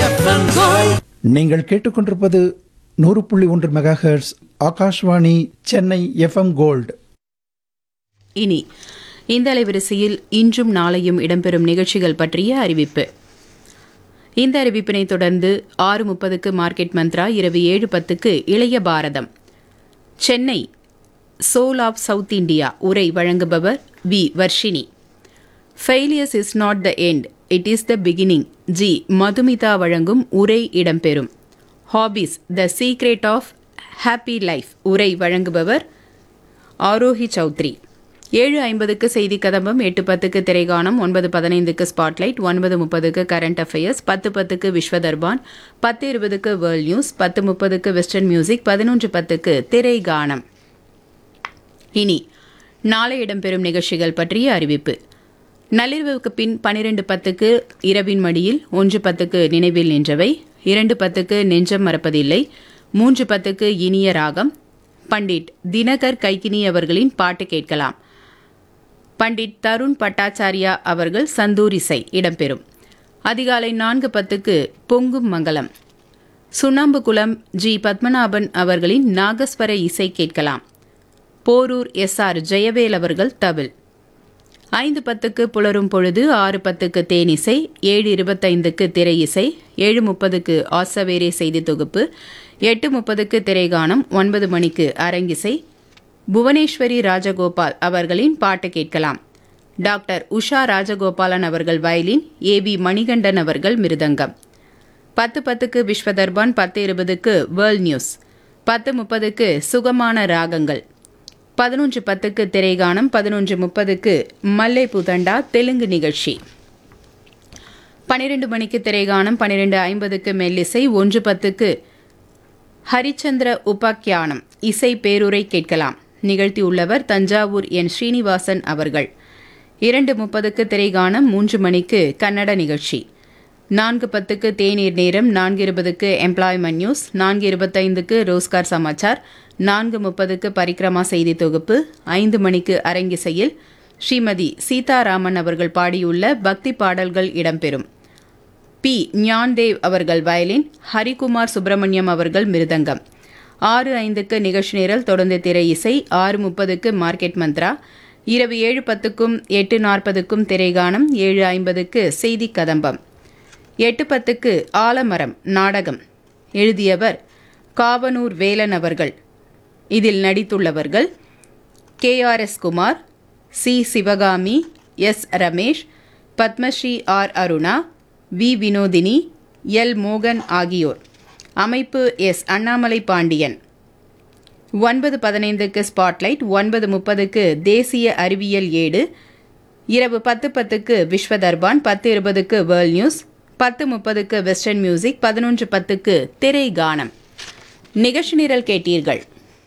FM gold நீங்கள் கேட்டுக்கொண்டிருப்பது நூறு புள்ளி ஒன்று megahertz Akashvani Chennai FM gold இனி இந்த அலைவரிசையில் இன்றும் நாளையும் இடம்பெறும் நிகழ்ச்சிகள் பற்றிய அறிவிப்பு இந்த அறிவிப்பினை தொடர்ந்து ஆறு முப்பதுக்கு மார்க்கெட் மந்த்ரா இரவு ஏழு பத்துக்கு Ilaiya Bharatham Chennai soul of south India உரை வழங்குபவர் V Varshini failures is not the end it is the beginning G Madhumitha வழங்கும் உரை இடம்பெறும் hobbies the secret of happy life உரை வழங்குபவர் ஆரோஹி சௌத்ரி ஏழு ஐம்பதுக்கு செய்தி கதம்பம் எட்டு பத்துக்கு திரைகானம் ஒன்பது பதினைந்துக்கு ஸ்பாட்லைட் ஒன்பது முப்பதுக்கு கரண்ட் அஃபேர்ஸ் பத்து பத்துக்கு விஸ்வதர்பான் பத்து இருபதுக்கு வேர்ல்ட் நியூஸ் பத்து முப்பதுக்கு வெஸ்டர்ன் மியூசிக் பதினொன்று பத்துக்கு திரைகானம் இனி நாளை இடம்பெறும் நிகழ்ச்சிகள் பற்றிய அறிவிப்பு நள்ளிரவுக்கு பின் பனிரெண்டு பத்துக்கு இரவின் மடியில் ஒன்று பத்துக்கு நினைவில் நின்றவை இரண்டு பத்துக்கு நெஞ்சம் மறப்பதில்லை மூன்று பத்துக்கு இனிய ராகம் பண்டிட் தினகர் கைக்கினி அவர்களின் பாட்டு கேட்கலாம் பண்டிட் தருண் பட்டாச்சாரியா அவர்கள் சந்தூர் இசை இடம்பெறும் அதிகாலை நான்கு பத்துக்கு பொங்கும் மங்கலம் சுண்ணாம்புகுளம் ஜி பத்மநாபன் அவர்களின் நாகஸ்வர இசை கேட்கலாம் போரூர் எஸ் ஆர் ஜெயவேல் அவர்கள் தவில் ஐந்து பத்துக்கு புலரும் பொழுது ஆறு பத்துக்கு தேனிசை ஏழு இருபத்தைந்துக்கு திரை இசை ஏழு முப்பதுக்கு ஆசவேரே செய்தி தொகுப்பு எட்டு முப்பதுக்கு திரைகானம் ஒன்பது மணிக்கு அரங்கிசை புவனேஸ்வரி ராஜகோபால் அவர்களின் பாட்டு கேட்கலாம் டாக்டர் உஷா ராஜகோபாலன் அவர்கள் வயலின் ஏ பி மணிகண்டன் அவர்கள் மிருதங்கம் பத்து பத்துக்கு விஸ்வதர்பான் பத்து இருபதுக்கு வேர்ல்ட் நியூஸ் பத்து முப்பதுக்கு சுகமான ராகங்கள் பதினொன்று பத்துக்கு திரைகானம் பதினொன்று முப்பதுக்கு மல்லை புதண்டா தெலுங்கு நிகழ்ச்சி பன்னிரெண்டு மணிக்கு திரைகானம் பன்னிரெண்டு ஐம்பதுக்கு மெல்லிசை ஒன்று பத்துக்கு ஹரிச்சந்திர உபாக்கியானம் இசை பேருரை கேட்கலாம் நிகழ்த்தியுள்ளவர் தஞ்சாவூர் என் ஸ்ரீனிவாசன் அவர்கள் இரண்டு முப்பதுக்கு திரைகானம் மூன்று மணிக்கு கன்னட நிகழ்ச்சி நான்கு பத்துக்கு தேநீர் நேரம் நான்கு இருபதுக்கு எம்ப்ளாய்மெண்ட் நியூஸ் நான்கு இருபத்தைந்துக்கு ரோஸ்கார் சமாச்சார் நான்கு முப்பதுக்கு பரிக்ரமா செய்தி தொகுப்பு ஐந்து மணிக்கு அரங்கிசையில் ஸ்ரீமதி சீதாராமன் அவர்கள் பாடியுள்ள பக்தி பாடல்கள் இடம்பெறும் பி ஞான்தேவ் அவர்கள் வயலின் ஹரிகுமார் சுப்பிரமணியம் அவர்கள் மிருதங்கம் ஆறு ஐந்துக்கு நிகழ்ச்சி நேரல் தொடர்ந்து திரை இசை ஆறு முப்பதுக்கு மார்க்கெட் மந்த்ரா இரவு ஏழு பத்துக்கும் எட்டு நாற்பதுக்கும் திரைகானம் ஏழு ஐம்பதுக்கு செய்தி கதம்பம் எட்டு பத்துக்கு ஆலமரம் நாடகம் எழுதியவர் காவனூர் வேலன் அவர்கள் இதில் நடித்துள்ளவர்கள் K R S Kumar C Sivakami S Ramesh Padmashri R Aruna V Vinodhini L மோகன் ஆகியோர் அமைப்பு எஸ் அண்ணாமலை பாண்டியன் ஒன்பது பதினைந்துக்கு ஸ்பாட்லைட் ஒன்பது முப்பதுக்கு தேசிய அறிவியல் ஏடு இரவு பத்து பத்துக்கு விஸ்வதர்பான் பத்து இருபதுக்கு வேர்ல்ட் நியூஸ் பத்து முப்பதுக்கு வெஸ்டர்ன் மியூசிக் பதினொன்று பத்துக்கு திரை கானம் நிகழ்ச்சி நிரல் கேட்டீர்கள்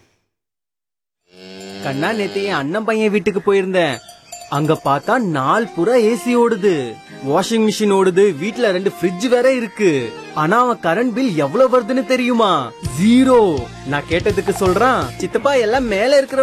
கண்ணா நேத்து என் அண்ணன் பையன் வீட்டுக்கு போயிருந்தேன் அங்க பார்த்தா நாள் புறா ஏசி ஓடுது வாஷிங் மிஷின் ஓடுது வீட்ல ரெண்டு ஃப்ரிட்ஜ் வேற இருக்கு ஆனா அவன் கரண்ட் பில் எவ்வளவு வருதுன்னு தெரியுமா ஜீரோ நான் கேட்டதுக்கு சொல்றான் சித்தப்பா எல்லாம் மேல இருக்கிற